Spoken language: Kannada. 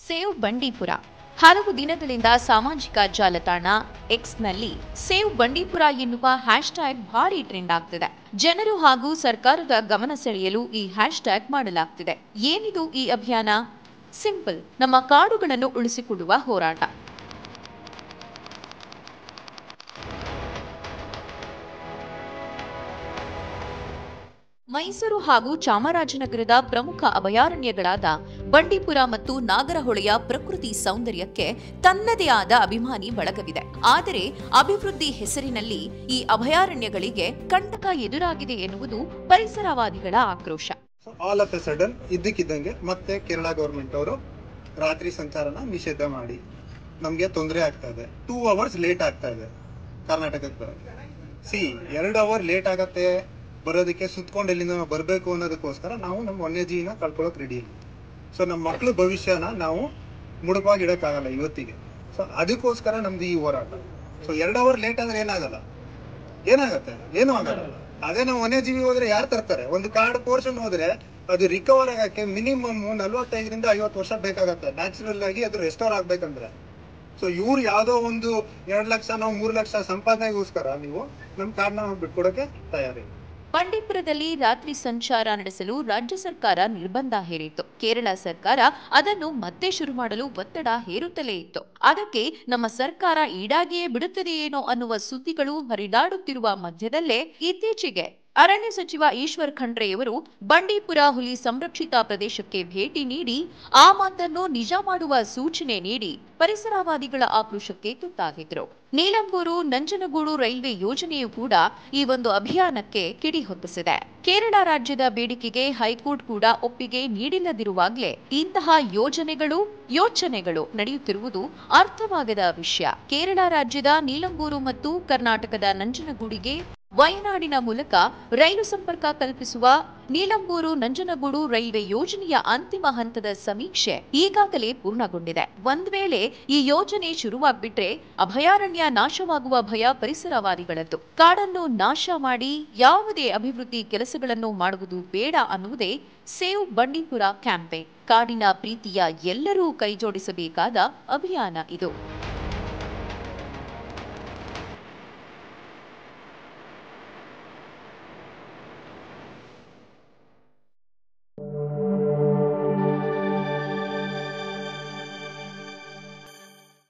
ಸೇವ್ ಬಂಡೀಪುರ ಹಲವು ದಿನಗಳಿಂದ ಸಾಮಾಜಿಕ ಜಾಲತಾಣ ಎಕ್ಸ್ನಲ್ಲಿ ಸೇವ್ ಬಂಡೀಪುರ ಎನ್ನುವ ಹ್ಯಾಶ್ಟ್ಯಾಗ್ ಭಾರಿ ಟ್ರೆಂಡ್ ಆಗ್ತಿದೆ ಜನರು ಹಾಗೂ ಸರ್ಕಾರದ ಗಮನ ಸೆಳೆಯಲು ಈ ಹ್ಯಾಶ್ಟ್ಯಾಗ್ ಮಾಡಲಾಗ್ತಿದೆ ಏನಿದು ಈ ಅಭಿಯಾನ ಸಿಂಪಲ್ ನಮ್ಮ ಕಾಡುಗಳನ್ನು ಉಳಿಸಿಕೊಳ್ಳುವ ಹೋರಾಟ ಮೈಸೂರು ಹಾಗೂ ಚಾಮರಾಜನಗರದ ಪ್ರಮುಖ ಅಭಯಾರಣ್ಯಗಳಾದ ಬಂಡೀಪುರ ಮತ್ತು ನಾಗರಹೊಳೆಯ ಪ್ರಕೃತಿ ಸೌಂದರ್ಯಕ್ಕೆ ತನ್ನದೇ ಆದ ಅಭಿಮಾನಿ ಬಳಗವಿದೆ ಆದರೆ ಅಭಿವೃದ್ಧಿ ಹೆಸರಿನಲ್ಲಿ ಈ ಅಭಯಾರಣ್ಯಗಳಿಗೆ ಕಂಟಕ ಎದುರಾಗಿದೆ ಎನ್ನುವುದು ಪರಿಸರವಾದಿಗಳ ಆಕ್ರೋಶ so all of a sudden ಇದ್ದಕ್ಕಿದ್ದಂಗೆ ಮತ್ತೆ ಕೇರಳ ಗೌರ್ಮೆಂಟ್ ಅವರು ರಾತ್ರಿ ಸಂಚಾರನ ನಿಷೇಧ ಮಾಡಿ ನಮ್ಗೆ ತೊಂದರೆ ಆಗ್ತಾ ಇದೆ ಟೂ ಅವರ್ಸ್ ಲೇಟ್ ಆಗ್ತಾ ಇದೆ ಕರ್ನಾಟಕಕ್ಕೆ ಬರೋದು ಸಿ ಎರಡು ಅವರ್ ಲೇಟ್ ಆಗತ್ತೆ ಬರೋದಕ್ಕೆ ಸುತ್ಕೊಂಡು ಎಲ್ಲಿಂದ ನಾವು ಬರಬೇಕು ಅನ್ನೋದಕ್ಕೋಸ್ಕರ ನಾವು ನಮ್ಮ ವನ್ಯಜೀವಿನ ಕಳ್ಕೊಳ್ಳೋಕೆ ರೆಡಿ ಇಲ್ಲ ಸೊ ನಮ್ಮ ಮಕ್ಳ ಭವಿಷ್ಯನ ನಾವು ಮುಡುಪಾಗಿ ಇಡಕ್ಕಾಗಲ್ಲ ಇವತ್ತಿಗೆ ಸೊ ಅದಕ್ಕೋಸ್ಕರ ನಮ್ದು ಈ ಹೋರಾಟ ಸೊ ಎರಡು ಅವರ್ ಲೇಟ್ ಆದ್ರೆ ಏನಾಗಲ್ಲ ಏನಾಗತ್ತೆ ಏನೂ ಆಗಲ್ಲ ಅದೇ ನಾವು ವನ್ಯಜೀವಿ ಹೋದ್ರೆ ಯಾರು ತರ್ತಾರೆ ಒಂದು ಕಾರ್ಡ್ ಪೋರ್ಷನ್ ಹೋದ್ರೆ ಅದು ರಿಕವರ್ ಆಗಕ್ಕೆ ಮಿನಿಮಮ್ ನಲ್ವತ್ತೈದರಿಂದ ಐವತ್ತು ವರ್ಷ ಬೇಕಾಗತ್ತೆ ನ್ಯಾಚುರಲ್ ಆಗಿ ಅದು ರೆಸ್ಟೋರ್ ಆಗ್ಬೇಕಂದ್ರೆ ಸೊ ಇವ್ರು ಯಾವ್ದೋ ಒಂದು ಎರಡ್ ಲಕ್ಷ ನಾವು ಮೂರು ಲಕ್ಷ ಸಂಪಾದನೆಗೋಸ್ಕರ ನೀವು ನಮ್ ಕಾರ್ಡ್ನ ಬಿಟ್ಕೊಡಕ್ಕೆ ತಯಾರಿ ಬಂಡೀಪುರದಲ್ಲಿ ರಾತ್ರಿ ಸಂಚಾರ ನಡೆಸಲು ರಾಜ್ಯ ಸರ್ಕಾರ ನಿರ್ಬಂಧ ಹೇರಿತ್ತು ಕೇರಳ ಸರ್ಕಾರ ಅದನ್ನು ಮತ್ತೆ ಶುರು ಮಾಡಲು ಒತ್ತಡ ಹೇರುತ್ತಲೇ ಇತ್ತು ಅದಕ್ಕೆ ನಮ್ಮ ಸರ್ಕಾರ ಈಡಾಗಿಯೇ ಬಿಡುತ್ತದೆಯೇನೋ ಅನ್ನುವ ಸುದ್ದಿಗಳು ಹರಿದಾಡುತ್ತಿರುವ ಮಧ್ಯದಲ್ಲೇ ಇತ್ತೀಚೆಗೆ ಅರಣ್ಯ ಸಚಿವ ಈಶ್ವರ್ ಖಂಡ್ರೆಯವರು ಬಂಡೀಪುರ ಹುಲಿ ಸಂರಕ್ಷಿತ ಪ್ರದೇಶಕ್ಕೆ ಭೇಟಿ ನೀಡಿ ಆ ಮಾತನ್ನು ನಿಜ ಮಾಡುವ ಸೂಚನೆ ನೀಡಿ ಪರಿಸರವಾದಿಗಳ ಆಕ್ರೋಶಕ್ಕೆ ತುತ್ತಾಗಿದ್ರು ನೀಲಂಬೂರು ನಂಜನಗೂಡು ರೈಲ್ವೆ ಯೋಜನೆಯು ಕೂಡ ಈ ಒಂದು ಅಭಿಯಾನಕ್ಕೆ ಕಿಡಿ ಹೊತ್ತಿಸಿದೆ ಕೇರಳ ರಾಜ್ಯದ ಬೇಡಿಕೆಗೆ ಹೈಕೋರ್ಟ್ ಕೂಡ ಒಪ್ಪಿಗೆ ನೀಡಿಲ್ಲದಿರುವಾಗಲೇ ಇಂತಹ ಯೋಜನೆಗಳು ಯೋಚನೆಗಳು ನಡೆಯುತ್ತಿರುವುದು ಅರ್ಥವಾಗದ ವಿಷಯ ಕೇರಳ ರಾಜ್ಯದ ನೀಲಂಬೂರು ಮತ್ತು ಕರ್ನಾಟಕದ ನಂಜನಗೂಡಿಗೆ ವಯನಾಡಿನ ಮೂಲಕ ರೈಲು ಸಂಪರ್ಕ ಕಲ್ಪಿಸುವ ನೀಲಂಬೂರು ನಂಜನಗೂಡು ರೈಲ್ವೆ ಯೋಜನೆಯ ಅಂತಿಮ ಹಂತದ ಸಮೀಕ್ಷೆ ಈಗಾಗಲೇ ಪೂರ್ಣಗೊಂಡಿದೆ ಒಂದ್ ವೇಳೆ ಈ ಯೋಜನೆ ಶುರುವಾಗ್ಬಿಟ್ರೆ ಅಭಯಾರಣ್ಯ ನಾಶವಾಗುವ ಭಯ ಪರಿಸರವಾದಿಗಳದ್ದು ಕಾಡನ್ನು ನಾಶ ಮಾಡಿ ಯಾವುದೇ ಅಭಿವೃದ್ಧಿ ಕೆಲಸಗಳನ್ನು ಮಾಡುವುದು ಬೇಡ ಅನ್ನುವುದೇ ಸೇವ್ ಬಂಡೀಪುರ ಕ್ಯಾಂಪೇನ್ ಕಾಡಿನ ಪ್ರೀತಿಯ ಎಲ್ಲರೂ ಕೈಜೋಡಿಸಬೇಕಾದ ಅಭಿಯಾನ ಇದು